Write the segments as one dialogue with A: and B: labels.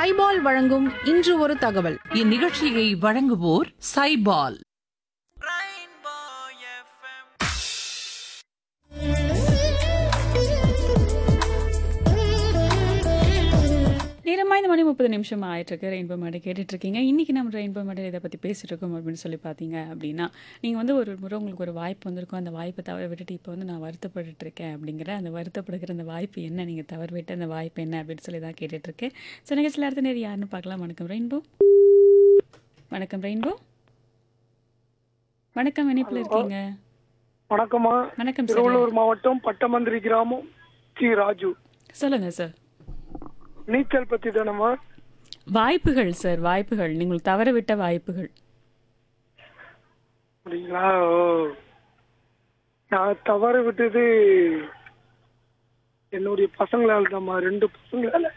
A: சைபால் வழங்கும் இன்று ஒரு தகவல்
B: இந்நிகழ்ச்சியை வழங்குவோர் சைபால்
C: நேரமாக இந்த மணி முப்பது நிமிஷம் ஆயிட்டிருக்கு ரெயின்போ மேடை கேட்டுட்ருக்கீங்க இன்றைக்கி நம்ம ரெயின்போ மேடையில் இதை பற்றி பேசிட்டு இருக்கோம் அப்படின்னு சொல்லி பார்த்தீங்க அப்படின்னா நீங்கள் வந்து ஒரு முறை உங்களுக்கு ஒரு வாய்ப்பு வந்திருக்கும் அந்த வாய்ப்பை தவற விட்டுட்டு இப்போ வந்து நான் வருத்தப்பட்டுட்டு இருக்கேன் அப்படிங்கிற அந்த வருத்தப்படுகிற அந்த வாய்ப்பு என்ன நீங்கள் தவறு விட்டு அந்த வாய்ப்பு என்ன அப்படின்னு சொல்லி தான் கேட்டுட்ருக்கேன் ஸோ நிகழ்ச்சியில் அடுத்த நேரம் யாருன்னு பார்க்கலாம் வணக்கம் ரெயின்போ வணக்கம் ரெயின்போ வணக்கம் இணைப்பில் இருக்கீங்க
D: வணக்கம்மா
C: வணக்கம் சார்
D: திருவள்ளூர் மாவட்டம் பட்டமந்திரி கிராமம் சி ராஜு
C: சொல்லுங்கள் சார்
D: நீச்சல் பத்தி தானம்மா
C: வாய்ப்புகள் சார் வாய்ப்புகள் நீங்கள் தவற விட்ட வாய்ப்புகள்
D: அப்படிங்களா ஓ நான் தவறு விட்டது என்னுடைய பசங்களால தான்மா ரெண்டு பசங்களால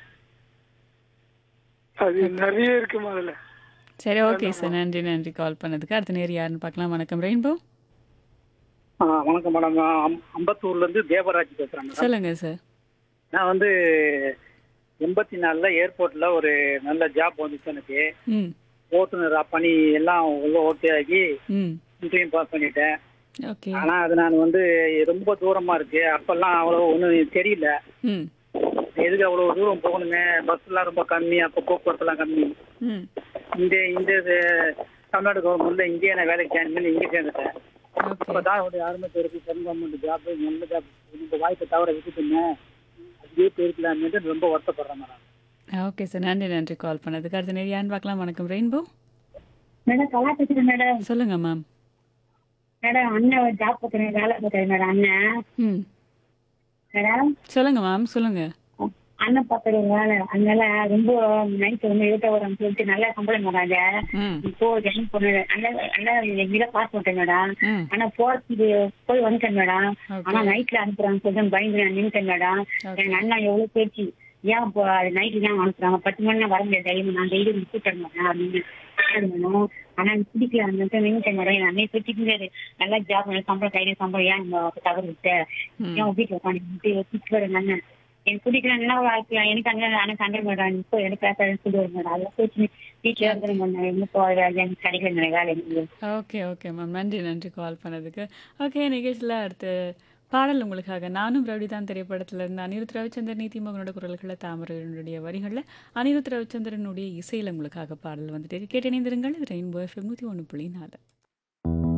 D: அது நிறைய இருக்குமா அதுல
C: சரி ஓகே சார் நன்றி நன்றி கால் பண்ணதுக்கு அடுத்த நேர் யாருன்னு பார்க்கலாம் வணக்கம் ரெயின்போ
E: ஆ, வணக்கம் மேடம் நான் அம்- அம்பத்தூர்ல இருந்து தேவராஜ் பேசுறேன் மேடம்
C: சொல்லுங்க சார்
E: நான் வந்து எண்பத்தி நாலுல ஏர்போர்ட்ல ஒரு நல்ல ஜாப் வந்துச்சு எனக்கு
C: ம்
E: ஓட்டுநர் பணி எல்லாம் உள்ள ஓகே ஆகி
C: ம்
E: இன்டர்வியூ பாஸ் பண்ணிட்டேன்
C: ஓகே
E: ஆனா அது நான் வந்து ரொம்ப தூரமா இருக்கு அப்பெல்லாம் அவ்வளவு ஒன்றும் தெரியல
C: ம்
E: எதுக்கு அவ்வளவு தூரம் போகணுங்க பஸ் எல்லாம் ரொம்ப கம்மி அப்போ போக்குவரத்து எல்லாம் கம்மி
C: ம்
E: இந்த இந்த இது தமிழ்நாடு கவர்மெண்ட்ல இங்கேயே நான் வேலைக்கு ஜாயின் பண்ணி இங்கே சேர்ந்துட்டேன்
C: ஓகே
E: அப்பதான் ஒரு யாருமே தெரிஞ்சு சென்ட் கவர்மெண்ட் ஜாப் நல்ல ஜாப் இந்த வாய்ப்பை தவிர விட்டுட்டுங்க அதுவே போயிருக்கலாம்னு ரொம்ப வருத்தப்படுறேன் மேடம்
C: ஓகே சார் நன்றி நன்றி கால் பண்ணதுக்கு அடுத்த நேர் யாருன்னு பார்க்கலாம் வணக்கம் ரெயின்போ
F: மேடம் கலா பேசுறேன் மேடம்
C: சொல்லுங்க மேம்
F: மேடம் அண்ணன் ஒரு ஜாப் பார்க்குறேன் வேலை பார்க்குறேன் மேடம் அண்ணன்
C: ம்
F: மேடம்
C: சொல்லுங்க மேம் சொல்லுங்க
F: அண்ணன் பார்க்குற வேலை அதனால ரொம்ப நைட் வந்து இருட்ட வரும் சொல்லிட்டு நல்லா சம்பளம் வராங்க
C: ம்
F: இப்போ ஜாயின் பண்ண நல்லா நல்லா எங்கிட்ட பாஸ் பண்ணிட்டேன் மேடம்
C: ம்
F: ஆனா போறதுக்கு போய் வந்துட்டேன் மேடம்
C: ஓகே
F: ஆனா நைட்ல அனுப்புறாங்க சொல்லிட்டு பயந்து நான் நின்றுட்டேன் மேடம்
C: ஓகே
F: எங்க அண்ணா எவ்வளவு பேச்சு ஏன் இப்போ நைட்டு தான் அனுப்புறாங்க பத்து மணி நேரம் வர முடியாது டைம் நான் டெய்லி கூப்பிட்டு மாட்டேன் அப்படின்னு சொன்னாரு மேடம் ஆனா எனக்கு பிடிக்கல அந்த இடத்துல நின்றுட்டேன் மேடம் என் அண்ணன் திட்டிட்டு நல்லா ஜாப் சம்பளம் கையில சம்பளம் ஏன் நம்ம தவறு விட்ட
C: ம்
F: ஏன் வீட்டுல உட்காந்து திட்டுவாரு எங்க அண்ணன் எனக்கு பிடிக்கல என்ன வாழ்க்கை எனக்கு அண்ணன் அண்ணன் சண்டை மேடம் இப்போ எனக்கு பேசாதுன்னு சொல்லுவாரு மேடம் அதெல்லாம் பேச்சு வீட்டுல இருக்கிற மேடம் இன்னும் போக எனக்கு கிடைக்கல மேடம் வேலை எனக்கு
C: ஓகே ஓகே மேம் நன்றி நன்றி கால் பண்ணதுக்கு ஓகே நிகழ்ச்சியில் அடுத்து பாடல் உங்களுக்காக நானும் ரவுடி தான் திரைப்படத்துல இருந்து அனிருத் ரவிச்சந்திரன் நீதிமகனோட குரல்களில் தாமரையனுடைய வரிகளில் அனிருத் ரவிச்சந்திரனுடைய இசையில் உங்களுக்காக பாடல் வந்துட்டு கேட்டு இணைந்திருங்கள் இது ரெயின்போ எஃப்எம் நூற்றி ஒன்று புள்ளி நாலு